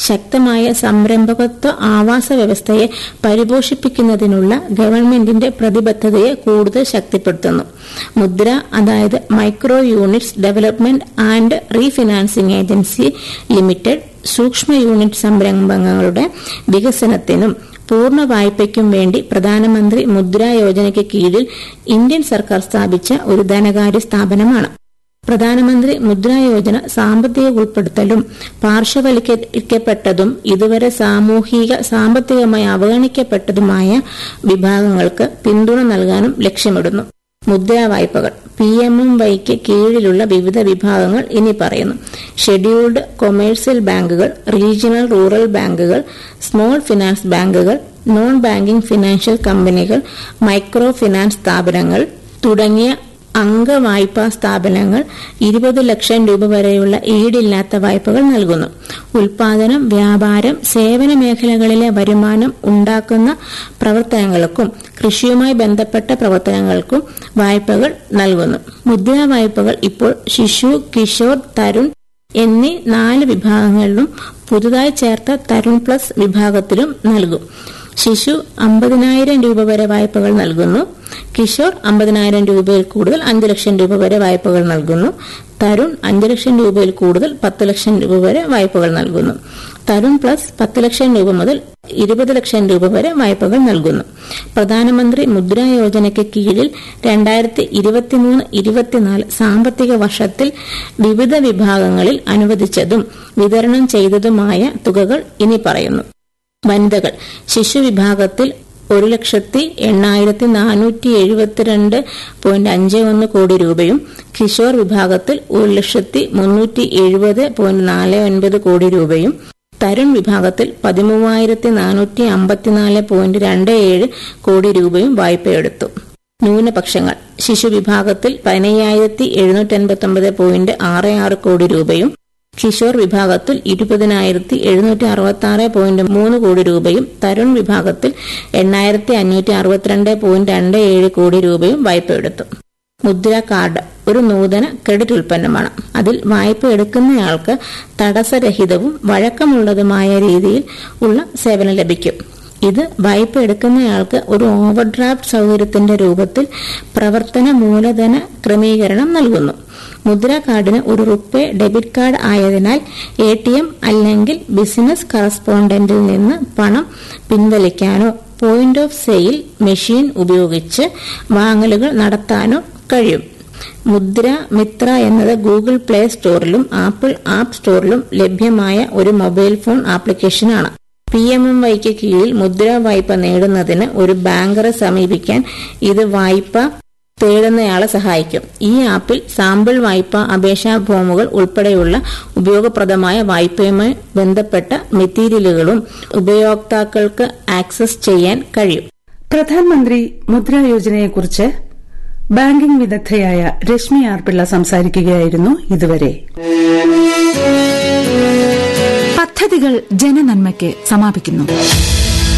ശക്തമായ സംരംഭകത്വ ആവാസ വ്യവസ്ഥയെ പരിപോഷിപ്പിക്കുന്നതിനുള്ള ഗവൺമെന്റിന്റെ പ്രതിബദ്ധതയെ കൂടുതൽ ശക്തിപ്പെടുത്തുന്നു മുദ്ര അതായത് micro units development and refinancing agency limited സൂക്ഷ്മ യൂണിറ്റ് സംരംഭങ്ങളുടെ വികസനത്തിനും പൂർണ്ണ വായ്പയ്ക്കും വേണ്ടി പ്രധാനമന്ത്രി മുദ്രാ യോജനയ്ക്ക് കീഴിൽ ഇന്ത്യൻ സർക്കാർ സ്ഥാപിച്ച ഒരു ധനകാര്യ സ്ഥാപനമാണ് പ്രധാനമന്ത്രി മുദ്രാ യോജന സാമ്പത്തിക ഉൾപ്പെടുത്തലും പാർശ്വവൽക്കരിക്കപ്പെട്ടതും ഇതുവരെ സാമൂഹിക സാമ്പത്തികമായി അവഗണിക്കപ്പെട്ടതുമായ വിഭാഗങ്ങൾക്ക് പിന്തുണ നൽകാനും ലക്ഷ്യമിടുന്നു മുദ്രാ വായ്പകൾ പി എം എം വൈക്ക് കീഴിലുള്ള വിവിധ വിഭാഗങ്ങൾ ഇനി പറയുന്നു ഷെഡ്യൂൾഡ് കൊമേഴ്സ്യൽ ബാങ്കുകൾ റീജിയണൽ റൂറൽ ബാങ്കുകൾ സ്മോൾ ഫിനാൻസ് ബാങ്കുകൾ നോൺ ബാങ്കിംഗ് ഫിനാൻഷ്യൽ കമ്പനികൾ മൈക്രോ ഫിനാൻസ് സ്ഥാപനങ്ങൾ തുടങ്ങിയ അംഗവായ്പാ സ്ഥാപനങ്ങൾ ഇരുപത് ലക്ഷം രൂപ വരെയുള്ള ഈടില്ലാത്ത വായ്പകൾ നൽകുന്നു ഉൽപാദനം വ്യാപാരം സേവന മേഖലകളിലെ വരുമാനം ഉണ്ടാക്കുന്ന പ്രവർത്തനങ്ങൾക്കും കൃഷിയുമായി ബന്ധപ്പെട്ട പ്രവർത്തനങ്ങൾക്കും വായ്പകൾ നൽകുന്നു മുദ്രാ വായ്പകൾ ഇപ്പോൾ ശിശു കിഷോർ തരുൺ എന്നീ നാല് വിഭാഗങ്ങളിലും പുതുതായി ചേർത്ത തരുൺ പ്ലസ് വിഭാഗത്തിലും നൽകും ശിശു അമ്പതിനായിരം രൂപ വരെ വായ്പകൾ നൽകുന്നു കിഷോർ അമ്പതിനായിരം രൂപയിൽ കൂടുതൽ അഞ്ച് ലക്ഷം രൂപ വരെ വായ്പകൾ നൽകുന്നു തരുൺ അഞ്ച് ലക്ഷം രൂപയിൽ കൂടുതൽ പത്ത് ലക്ഷം രൂപ വരെ വായ്പകൾ നൽകുന്നു തരുൺ പ്ലസ് പത്ത് ലക്ഷം രൂപ മുതൽ ഇരുപത് ലക്ഷം രൂപ വരെ വായ്പകൾ നൽകുന്നു പ്രധാനമന്ത്രി മുദ്രാ യോജനയ്ക്ക് കീഴിൽ രണ്ടായിരത്തി ഇരുപത്തിമൂന്ന് ഇരുപത്തിനാല് സാമ്പത്തിക വർഷത്തിൽ വിവിധ വിഭാഗങ്ങളിൽ അനുവദിച്ചതും വിതരണം ചെയ്തതുമായ തുകകൾ ഇനി പറയുന്നു വനിതകൾ ശിശു വിഭാഗത്തിൽ ഒരു ലക്ഷത്തി എണ്ണായിരത്തി നാനൂറ്റി എഴുപത്തിരണ്ട് പോയിന്റ് അഞ്ച് ഒന്ന് കോടി രൂപയും കിഷോർ വിഭാഗത്തിൽ ഒരു ലക്ഷത്തി മുന്നൂറ്റി എഴുപത് പോയിന്റ് നാല് ഒൻപത് കോടി രൂപയും തരുൺ വിഭാഗത്തിൽ പതിമൂവായിരത്തി നാനൂറ്റി അമ്പത്തിനാല് പോയിന്റ് രണ്ട് ഏഴ് കോടി രൂപയും വായ്പയെടുത്തു ന്യൂനപക്ഷങ്ങൾ ശിശു വിഭാഗത്തിൽ പതിനയ്യായിരത്തി എഴുന്നൂറ്റി അൻപത്തി ഒമ്പത് പോയിന്റ് ആറ് ആറ് കോടി രൂപയും കിഷോർ വിഭാഗത്തിൽ ഇരുപതിനായിരത്തി എഴുന്നൂറ്റി അറുപത്തി ആറ് പോയിന്റ് മൂന്ന് കോടി രൂപയും തരുൺ വിഭാഗത്തിൽ എണ്ണായിരത്തി അഞ്ഞൂറ്റി അറുപത്തിരണ്ട് പോയിന്റ് രണ്ട് ഏഴ് കോടി രൂപയും വായ്പയെടുത്തു മുദ്ര കാർഡ് ഒരു നൂതന ക്രെഡിറ്റ് ഉൽപ്പന്നമാണ് അതിൽ വായ്പ എടുക്കുന്നയാൾക്ക് തടസ്സരഹിതവും വഴക്കമുള്ളതുമായ രീതിയിൽ ഉള്ള സേവനം ലഭിക്കും ഇത് വായ്പ എടുക്കുന്നയാൾക്ക് ഒരു ഓവർഡ്രാഫ്റ്റ് സൗകര്യത്തിന്റെ രൂപത്തിൽ പ്രവർത്തന മൂലധന ക്രമീകരണം നൽകുന്നു മുദ്ര കാർഡിന് ഒരു റുപ്പേ ഡെബിറ്റ് കാർഡ് ആയതിനാൽ എ ടി എം അല്ലെങ്കിൽ ബിസിനസ് കറസ്പോണ്ടന്റിൽ നിന്ന് പണം പിൻവലിക്കാനോ പോയിന്റ് ഓഫ് സെയിൽ മെഷീൻ ഉപയോഗിച്ച് വാങ്ങലുകൾ നടത്താനോ കഴിയും മുദ്ര മിത്ര എന്നത് ഗൂഗിൾ പ്ലേ സ്റ്റോറിലും ആപ്പിൾ ആപ്പ് സ്റ്റോറിലും ലഭ്യമായ ഒരു മൊബൈൽ ഫോൺ ആപ്ലിക്കേഷനാണ് പി എം എം വൈക്ക് കീഴിൽ മുദ്ര വായ്പ നേടുന്നതിന് ഒരു ബാങ്കറെ സമീപിക്കാൻ ഇത് വായ്പ തേടുന്നയാളെ സഹായിക്കും ഈ ആപ്പിൽ സാമ്പിൾ വായ്പ അപേക്ഷാ ഫോമുകൾ ഉൾപ്പെടെയുള്ള ഉപയോഗപ്രദമായ വായ്പയുമായി ബന്ധപ്പെട്ട മെറ്റീരിയലുകളും ഉപയോക്താക്കൾക്ക് ആക്സസ് ചെയ്യാൻ കഴിയും പ്രധാനമന്ത്രി മുദ്രാ യോജനയെക്കുറിച്ച് ബാങ്കിംഗ് വിദഗ്ധയായ രശ്മി ആർ പിള്ള സംസാരിക്കുകയായിരുന്നു ഇതുവരെ പദ്ധതികൾ ജനനന്മയ്ക്ക് സമാപിക്കുന്നു